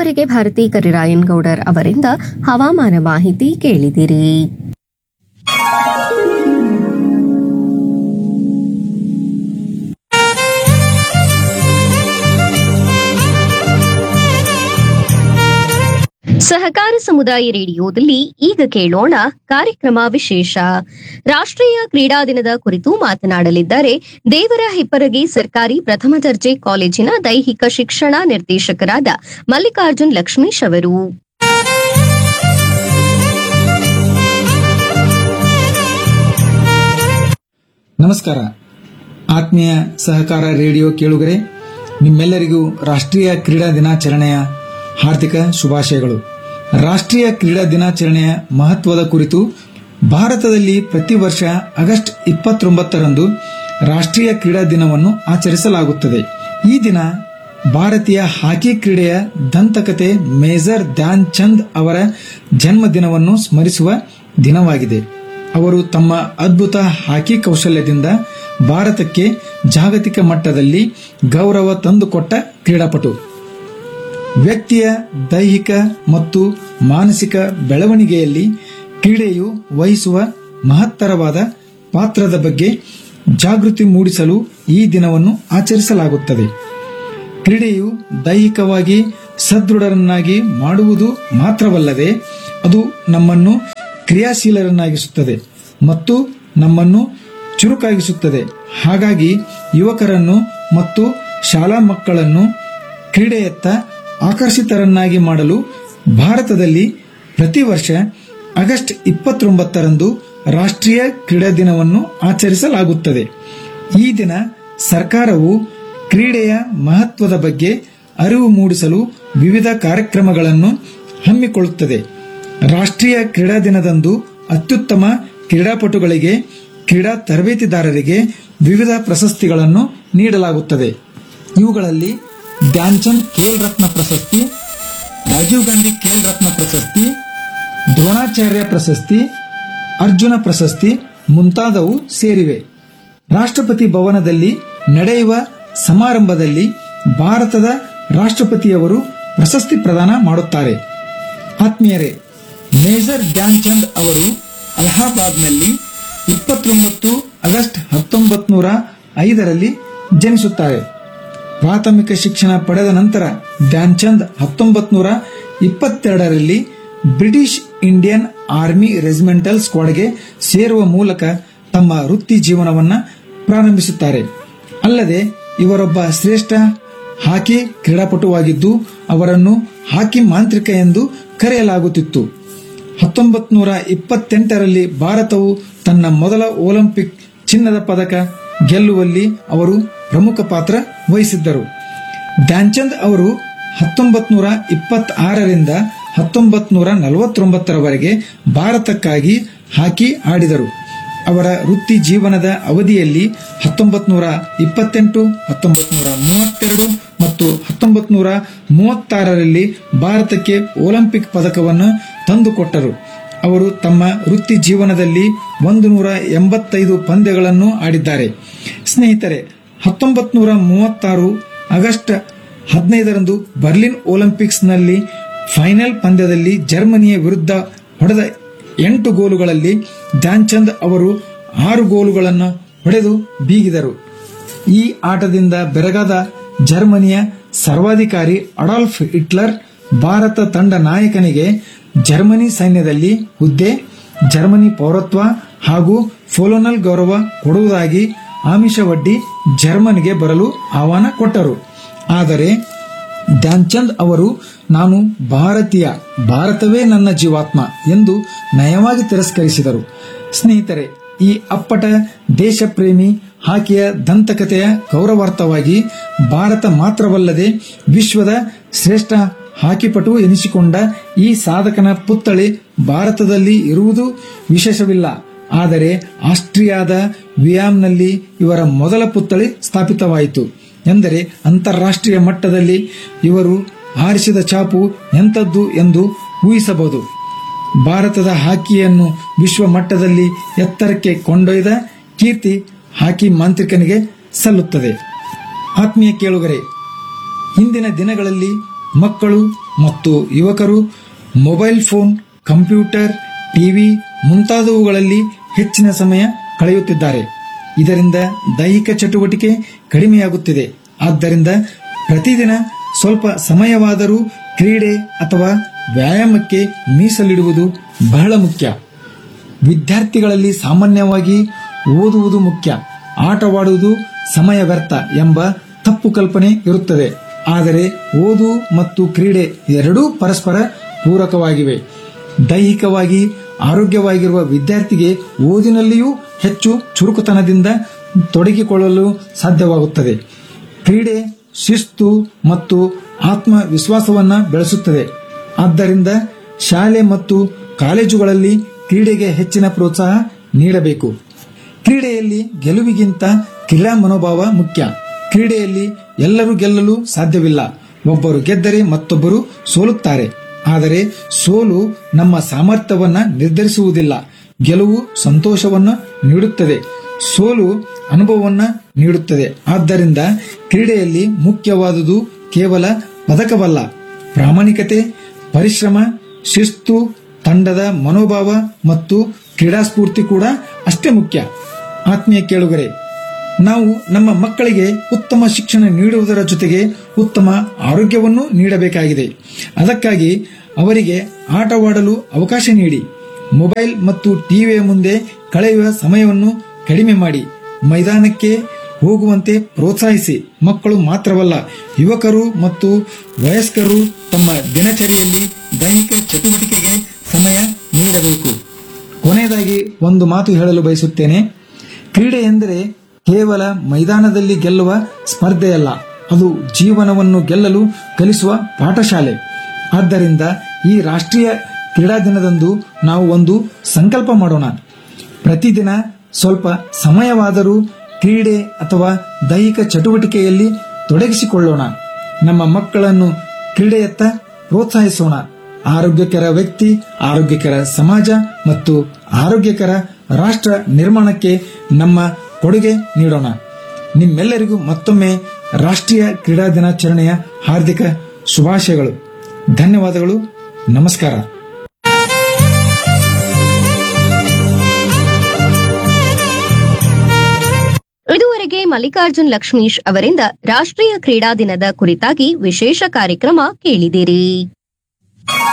ಇದುವರೆಗೆ ಭಾರತಿ ಕರಿರಾಯನ್ ಗೌಡರ್ ಅವರಿಂದ ಹವಾಮಾನ ಮಾಹಿತಿ ಕೇಳಿದಿರಿ ಸಹಕಾರ ಸಮುದಾಯ ರೇಡಿಯೋದಲ್ಲಿ ಈಗ ಕೇಳೋಣ ಕಾರ್ಯಕ್ರಮ ವಿಶೇಷ ರಾಷ್ಟ್ರೀಯ ಕ್ರೀಡಾ ದಿನದ ಕುರಿತು ಮಾತನಾಡಲಿದ್ದಾರೆ ದೇವರ ಹಿಪ್ಪರಗಿ ಸರ್ಕಾರಿ ಪ್ರಥಮ ದರ್ಜೆ ಕಾಲೇಜಿನ ದೈಹಿಕ ಶಿಕ್ಷಣ ನಿರ್ದೇಶಕರಾದ ಮಲ್ಲಿಕಾರ್ಜುನ್ ಲಕ್ಷ್ಮೀಶ್ ಅವರು ನಮಸ್ಕಾರ ಆತ್ಮೀಯ ಸಹಕಾರ ರೇಡಿಯೋ ಕೇಳುಗರೆ ನಿಮ್ಮೆಲ್ಲರಿಗೂ ರಾಷ್ಟ್ರೀಯ ಕ್ರೀಡಾ ದಿನಾಚರಣೆಯ ಹಾರ್ದಿಕ ಶುಭಾಶಯಗಳು ರಾಷ್ಟ್ರೀಯ ಕ್ರೀಡಾ ದಿನಾಚರಣೆಯ ಮಹತ್ವದ ಕುರಿತು ಭಾರತದಲ್ಲಿ ಪ್ರತಿ ವರ್ಷ ಆಗಸ್ಟ್ ಇಪ್ಪತ್ತೊಂಬತ್ತರಂದು ರಾಷ್ಟ್ರೀಯ ಕ್ರೀಡಾ ದಿನವನ್ನು ಆಚರಿಸಲಾಗುತ್ತದೆ ಈ ದಿನ ಭಾರತೀಯ ಹಾಕಿ ಕ್ರೀಡೆಯ ದಂತಕತೆ ಮೇಜರ್ ಧ್ಯಾನ್ ಚಂದ್ ಅವರ ಜನ್ಮದಿನವನ್ನು ಸ್ಮರಿಸುವ ದಿನವಾಗಿದೆ ಅವರು ತಮ್ಮ ಅದ್ಭುತ ಹಾಕಿ ಕೌಶಲ್ಯದಿಂದ ಭಾರತಕ್ಕೆ ಜಾಗತಿಕ ಮಟ್ಟದಲ್ಲಿ ಗೌರವ ತಂದುಕೊಟ್ಟ ಕ್ರೀಡಾಪಟು ವ್ಯಕ್ತಿಯ ದೈಹಿಕ ಮತ್ತು ಮಾನಸಿಕ ಬೆಳವಣಿಗೆಯಲ್ಲಿ ಕ್ರೀಡೆಯು ವಹಿಸುವ ಮಹತ್ತರವಾದ ಪಾತ್ರದ ಬಗ್ಗೆ ಜಾಗೃತಿ ಮೂಡಿಸಲು ಈ ದಿನವನ್ನು ಆಚರಿಸಲಾಗುತ್ತದೆ ಕ್ರೀಡೆಯು ದೈಹಿಕವಾಗಿ ಸದೃಢರನ್ನಾಗಿ ಮಾಡುವುದು ಮಾತ್ರವಲ್ಲದೆ ಅದು ನಮ್ಮನ್ನು ಕ್ರಿಯಾಶೀಲರನ್ನಾಗಿಸುತ್ತದೆ ಮತ್ತು ನಮ್ಮನ್ನು ಚುರುಕಾಗಿಸುತ್ತದೆ ಹಾಗಾಗಿ ಯುವಕರನ್ನು ಮತ್ತು ಶಾಲಾ ಮಕ್ಕಳನ್ನು ಕ್ರೀಡೆಯತ್ತ ಆಕರ್ಷಿತರನ್ನಾಗಿ ಮಾಡಲು ಭಾರತದಲ್ಲಿ ಪ್ರತಿ ವರ್ಷ ಆಗಸ್ಟ್ ಇಪ್ಪತ್ತೊಂಬತ್ತರಂದು ರಾಷ್ಟ್ರೀಯ ಕ್ರೀಡಾ ದಿನವನ್ನು ಆಚರಿಸಲಾಗುತ್ತದೆ ಈ ದಿನ ಸರ್ಕಾರವು ಕ್ರೀಡೆಯ ಮಹತ್ವದ ಬಗ್ಗೆ ಅರಿವು ಮೂಡಿಸಲು ವಿವಿಧ ಕಾರ್ಯಕ್ರಮಗಳನ್ನು ಹಮ್ಮಿಕೊಳ್ಳುತ್ತದೆ ರಾಷ್ಟ್ರೀಯ ಕ್ರೀಡಾ ದಿನದಂದು ಅತ್ಯುತ್ತಮ ಕ್ರೀಡಾಪಟುಗಳಿಗೆ ಕ್ರೀಡಾ ತರಬೇತಿದಾರರಿಗೆ ವಿವಿಧ ಪ್ರಶಸ್ತಿಗಳನ್ನು ನೀಡಲಾಗುತ್ತದೆ ಇವುಗಳಲ್ಲಿ ಧ್ಯಾನ್ಚಂದ್ ಖೇಲ್ ರತ್ನ ಪ್ರಶಸ್ತಿ ರಾಜೀವ್ ಗಾಂಧಿ ಖೇಲ್ ರತ್ನ ಪ್ರಶಸ್ತಿ ದ್ರೋಣಾಚಾರ್ಯ ಪ್ರಶಸ್ತಿ ಅರ್ಜುನ ಪ್ರಶಸ್ತಿ ಮುಂತಾದವು ಸೇರಿವೆ ರಾಷ್ಟ್ರಪತಿ ಭವನದಲ್ಲಿ ನಡೆಯುವ ಸಮಾರಂಭದಲ್ಲಿ ಭಾರತದ ರಾಷ್ಟ್ರಪತಿಯವರು ಪ್ರಶಸ್ತಿ ಪ್ರದಾನ ಮಾಡುತ್ತಾರೆ ಆತ್ಮೀಯರೇ ಮೇಜರ್ ಧ್ಯಾನ್ ಚಂದ್ ಅವರು ಅಲಹಾಬಾದ್ನಲ್ಲಿ ಇಪ್ಪತ್ತೊಂಬತ್ತು ಆಗಸ್ಟ್ ಹತ್ತೊಂಬತ್ತು ನೂರ ಐದರಲ್ಲಿ ಜನಿಸುತ್ತಾರೆ ಪ್ರಾಥಮಿಕ ಶಿಕ್ಷಣ ಪಡೆದ ನಂತರ ಧ್ಯಾನ್ ಚಂದ್ ಹತ್ತೊಂಬತ್ತು ನೂರ ಇಪ್ಪತ್ತೆರಡರಲ್ಲಿ ಬ್ರಿಟಿಷ್ ಇಂಡಿಯನ್ ಆರ್ಮಿ ರೆಜಿಮೆಂಟಲ್ ಸ್ಕ್ವಾಡ್ಗೆ ಸೇರುವ ಮೂಲಕ ತಮ್ಮ ವೃತ್ತಿ ಜೀವನವನ್ನ ಪ್ರಾರಂಭಿಸುತ್ತಾರೆ ಅಲ್ಲದೆ ಇವರೊಬ್ಬ ಶ್ರೇಷ್ಠ ಹಾಕಿ ಕ್ರೀಡಾಪಟುವಾಗಿದ್ದು ಅವರನ್ನು ಹಾಕಿ ಮಾಂತ್ರಿಕ ಎಂದು ಕರೆಯಲಾಗುತ್ತಿತ್ತು ಹತ್ತೊಂಬತ್ತು ನೂರ ಇಪ್ಪತ್ತೆಂಟರಲ್ಲಿ ಭಾರತವು ತನ್ನ ಮೊದಲ ಒಲಿಂಪಿಕ್ ಚಿನ್ನದ ಪದಕ ಗೆಲ್ಲುವಲ್ಲಿ ಅವರು ಪ್ರಮುಖ ಪಾತ್ರ ವಹಿಸಿದ್ದರು ಧ್ಯಾನ್ಚಂದ್ ಅವರು ಹತ್ತೊಂಬತ್ತು ನೂರ ಇಪ್ಪತ್ತಾರರಿಂದ ಹತ್ತೊಂಬತ್ತು ನೂರ ನಲವತ್ತೊಂಬತ್ತರವರೆಗೆ ಭಾರತಕ್ಕಾಗಿ ಹಾಕಿ ಆಡಿದರು ಅವರ ವೃತ್ತಿ ಜೀವನದ ಅವಧಿಯಲ್ಲಿ ಹತ್ತೊಂಬತ್ತು ನೂರ ಇಪ್ಪತ್ತೆಂಟು ಹತ್ತೊಂಬತ್ತು ನೂರ ಮೂವತ್ತೆರಡು ಮತ್ತು ಹತ್ತೊಂಬತ್ತು ನೂರ ಮೂವತ್ತಾರರಲ್ಲಿ ಭಾರತಕ್ಕೆ ಒಲಿಂಪಿಕ್ ಪದಕವನ್ನು ತಂದುಕೊಟ್ಟರು ಅವರು ತಮ್ಮ ವೃತ್ತಿ ಜೀವನದಲ್ಲಿ ಒಂದು ನೂರ ಎಂಬತ್ತೈದು ಪಂದ್ಯಗಳನ್ನು ಆಡಿದ್ದಾರೆ ಸ್ನೇಹಿತರೆ ಹತ್ತೊಂಬತ್ತು ನೂರ ಮೂವತ್ತಾರು ಆಗಸ್ಟ್ ಹದಿನೈದರಂದು ಬರ್ಲಿನ್ ಒಲಿಂಪಿಕ್ಸ್ನಲ್ಲಿ ಫೈನಲ್ ಪಂದ್ಯದಲ್ಲಿ ಜರ್ಮನಿಯ ವಿರುದ್ಧ ಹೊಡೆದ ಎಂಟು ಗೋಲುಗಳಲ್ಲಿ ಧ್ಯಾನ್ಚಂದ್ ಅವರು ಆರು ಗೋಲುಗಳನ್ನು ಹೊಡೆದು ಬೀಗಿದರು ಈ ಆಟದಿಂದ ಬೆರಗಾದ ಜರ್ಮನಿಯ ಸರ್ವಾಧಿಕಾರಿ ಅಡಾಲ್ಫ್ ಹಿಟ್ಲರ್ ಭಾರತ ತಂಡ ನಾಯಕನಿಗೆ ಜರ್ಮನಿ ಸೈನ್ಯದಲ್ಲಿ ಹುದ್ದೆ ಜರ್ಮನಿ ಪೌರತ್ವ ಹಾಗೂ ಫೋಲೋನಲ್ ಗೌರವ ಕೊಡುವುದಾಗಿ ಆಮಿಷವಡ್ಡಿ ಜರ್ಮನಿಗೆ ಬರಲು ಆಹ್ವಾನ ಕೊಟ್ಟರು ಆದರೆ ಧ್ಯಾನ್ಚಂದ್ ಅವರು ನಾನು ಭಾರತೀಯ ಭಾರತವೇ ನನ್ನ ಜೀವಾತ್ಮ ಎಂದು ನಯವಾಗಿ ತಿರಸ್ಕರಿಸಿದರು ಸ್ನೇಹಿತರೆ ಈ ಅಪ್ಪಟ ದೇಶಪ್ರೇಮಿ ಹಾಕಿಯ ದಂತಕತೆಯ ಗೌರವಾರ್ಥವಾಗಿ ಭಾರತ ಮಾತ್ರವಲ್ಲದೆ ವಿಶ್ವದ ಶ್ರೇಷ್ಠ ಹಾಕಿಪಟು ಎನಿಸಿಕೊಂಡ ಈ ಸಾಧಕನ ಪುತ್ಥಳಿ ಭಾರತದಲ್ಲಿ ಇರುವುದು ವಿಶೇಷವಿಲ್ಲ ಆದರೆ ಆಸ್ಟ್ರಿಯಾದ ವಿಯಾಮ್ನಲ್ಲಿ ಇವರ ಮೊದಲ ಪುತ್ಥಳಿ ಸ್ಥಾಪಿತವಾಯಿತು ಎಂದರೆ ಅಂತಾರಾಷ್ಟ್ರೀಯ ಮಟ್ಟದಲ್ಲಿ ಇವರು ಹಾರಿಸಿದ ಚಾಪು ಎಂಥದ್ದು ಎಂದು ಊಹಿಸಬಹುದು ಭಾರತದ ಹಾಕಿಯನ್ನು ವಿಶ್ವ ಮಟ್ಟದಲ್ಲಿ ಎತ್ತರಕ್ಕೆ ಕೊಂಡೊಯ್ದ ಕೀರ್ತಿ ಹಾಕಿ ಮಾಂತ್ರಿಕನಿಗೆ ಸಲ್ಲುತ್ತದೆ ಆತ್ಮೀಯ ಕೇಳುಗರೆ ಇಂದಿನ ದಿನಗಳಲ್ಲಿ ಮಕ್ಕಳು ಮತ್ತು ಯುವಕರು ಮೊಬೈಲ್ ಫೋನ್ ಕಂಪ್ಯೂಟರ್ ಟಿವಿ ಮುಂತಾದವುಗಳಲ್ಲಿ ಹೆಚ್ಚಿನ ಸಮಯ ಕಳೆಯುತ್ತಿದ್ದಾರೆ ಇದರಿಂದ ದೈಹಿಕ ಚಟುವಟಿಕೆ ಕಡಿಮೆಯಾಗುತ್ತಿದೆ ಆದ್ದರಿಂದ ಪ್ರತಿದಿನ ಸ್ವಲ್ಪ ಸಮಯವಾದರೂ ಕ್ರೀಡೆ ಅಥವಾ ವ್ಯಾಯಾಮಕ್ಕೆ ಮೀಸಲಿಡುವುದು ಬಹಳ ಮುಖ್ಯ ವಿದ್ಯಾರ್ಥಿಗಳಲ್ಲಿ ಸಾಮಾನ್ಯವಾಗಿ ಓದುವುದು ಮುಖ್ಯ ಆಟವಾಡುವುದು ಸಮಯ ವ್ಯರ್ಥ ಎಂಬ ತಪ್ಪು ಕಲ್ಪನೆ ಇರುತ್ತದೆ ಆದರೆ ಓದು ಮತ್ತು ಕ್ರೀಡೆ ಎರಡೂ ಪರಸ್ಪರ ಪೂರಕವಾಗಿವೆ ದೈಹಿಕವಾಗಿ ಆರೋಗ್ಯವಾಗಿರುವ ವಿದ್ಯಾರ್ಥಿಗೆ ಓದಿನಲ್ಲಿಯೂ ಹೆಚ್ಚು ಚುರುಕುತನದಿಂದ ತೊಡಗಿಕೊಳ್ಳಲು ಸಾಧ್ಯವಾಗುತ್ತದೆ ಕ್ರೀಡೆ ಶಿಸ್ತು ಮತ್ತು ಆತ್ಮವಿಶ್ವಾಸವನ್ನ ಬೆಳೆಸುತ್ತದೆ ಆದ್ದರಿಂದ ಶಾಲೆ ಮತ್ತು ಕಾಲೇಜುಗಳಲ್ಲಿ ಕ್ರೀಡೆಗೆ ಹೆಚ್ಚಿನ ಪ್ರೋತ್ಸಾಹ ನೀಡಬೇಕು ಕ್ರೀಡೆಯಲ್ಲಿ ಗೆಲುವಿಗಿಂತ ಕ್ರೀಡಾ ಮನೋಭಾವ ಮುಖ್ಯ ಕ್ರೀಡೆಯಲ್ಲಿ ಎಲ್ಲರೂ ಗೆಲ್ಲಲು ಸಾಧ್ಯವಿಲ್ಲ ಒಬ್ಬರು ಗೆದ್ದರೆ ಮತ್ತೊಬ್ಬರು ಸೋಲುತ್ತಾರೆ ಆದರೆ ಸೋಲು ನಮ್ಮ ಸಾಮರ್ಥ್ಯವನ್ನ ನಿರ್ಧರಿಸುವುದಿಲ್ಲ ಗೆಲುವು ಸಂತೋಷವನ್ನು ನೀಡುತ್ತದೆ ಸೋಲು ಅನುಭವವನ್ನ ನೀಡುತ್ತದೆ ಆದ್ದರಿಂದ ಕ್ರೀಡೆಯಲ್ಲಿ ಮುಖ್ಯವಾದುದು ಕೇವಲ ಪದಕವಲ್ಲ ಪ್ರಾಮಾಣಿಕತೆ ಪರಿಶ್ರಮ ಶಿಸ್ತು ತಂಡದ ಮನೋಭಾವ ಮತ್ತು ಕ್ರೀಡಾಸ್ಫೂರ್ತಿ ಕೂಡ ಅಷ್ಟೇ ಮುಖ್ಯ ಆತ್ಮೀಯ ಕೇಳುಗರೆ ನಾವು ನಮ್ಮ ಮಕ್ಕಳಿಗೆ ಉತ್ತಮ ಶಿಕ್ಷಣ ನೀಡುವುದರ ಜೊತೆಗೆ ಉತ್ತಮ ಆರೋಗ್ಯವನ್ನು ನೀಡಬೇಕಾಗಿದೆ ಅದಕ್ಕಾಗಿ ಅವರಿಗೆ ಆಟವಾಡಲು ಅವಕಾಶ ನೀಡಿ ಮೊಬೈಲ್ ಮತ್ತು ಟಿವಿಯ ಮುಂದೆ ಕಳೆಯುವ ಸಮಯವನ್ನು ಕಡಿಮೆ ಮಾಡಿ ಮೈದಾನಕ್ಕೆ ಹೋಗುವಂತೆ ಪ್ರೋತ್ಸಾಹಿಸಿ ಮಕ್ಕಳು ಮಾತ್ರವಲ್ಲ ಯುವಕರು ಮತ್ತು ವಯಸ್ಕರು ತಮ್ಮ ದಿನಚರಿಯಲ್ಲಿ ದೈಹಿಕ ಚಟುವಟಿಕೆಗೆ ಸಮಯ ನೀಡಬೇಕು ಕೊನೆಯದಾಗಿ ಒಂದು ಮಾತು ಹೇಳಲು ಬಯಸುತ್ತೇನೆ ಕ್ರೀಡೆ ಎಂದರೆ ಕೇವಲ ಮೈದಾನದಲ್ಲಿ ಗೆಲ್ಲುವ ಸ್ಪರ್ಧೆಯಲ್ಲ ಅದು ಜೀವನವನ್ನು ಗೆಲ್ಲಲು ಕಲಿಸುವ ಪಾಠಶಾಲೆ ಆದ್ದರಿಂದ ಈ ರಾಷ್ಟ್ರೀಯ ಕ್ರೀಡಾ ದಿನದಂದು ನಾವು ಒಂದು ಸಂಕಲ್ಪ ಮಾಡೋಣ ಪ್ರತಿದಿನ ಸ್ವಲ್ಪ ಸಮಯವಾದರೂ ಕ್ರೀಡೆ ಅಥವಾ ದೈಹಿಕ ಚಟುವಟಿಕೆಯಲ್ಲಿ ತೊಡಗಿಸಿಕೊಳ್ಳೋಣ ನಮ್ಮ ಮಕ್ಕಳನ್ನು ಕ್ರೀಡೆಯತ್ತ ಪ್ರೋತ್ಸಾಹಿಸೋಣ ಆರೋಗ್ಯಕರ ವ್ಯಕ್ತಿ ಆರೋಗ್ಯಕರ ಸಮಾಜ ಮತ್ತು ಆರೋಗ್ಯಕರ ರಾಷ್ಟ್ರ ನಿರ್ಮಾಣಕ್ಕೆ ನಮ್ಮ ಕೊಡುಗೆ ನೀಡೋಣ ನಿಮ್ಮೆಲ್ಲರಿಗೂ ಮತ್ತೊಮ್ಮೆ ರಾಷ್ಟ್ರೀಯ ಕ್ರೀಡಾ ದಿನಾಚರಣೆಯ ಹಾರ್ದಿಕ ಶುಭಾಶಯಗಳು ಧನ್ಯವಾದಗಳು ನಮಸ್ಕಾರ ಇದುವರೆಗೆ ಮಲ್ಲಿಕಾರ್ಜುನ್ ಲಕ್ಷ್ಮೀಶ್ ಅವರಿಂದ ರಾಷ್ಟ್ರೀಯ ಕ್ರೀಡಾ ದಿನದ ಕುರಿತಾಗಿ ವಿಶೇಷ ಕಾರ್ಯಕ್ರಮ ಕೇಳಿದಿರಿ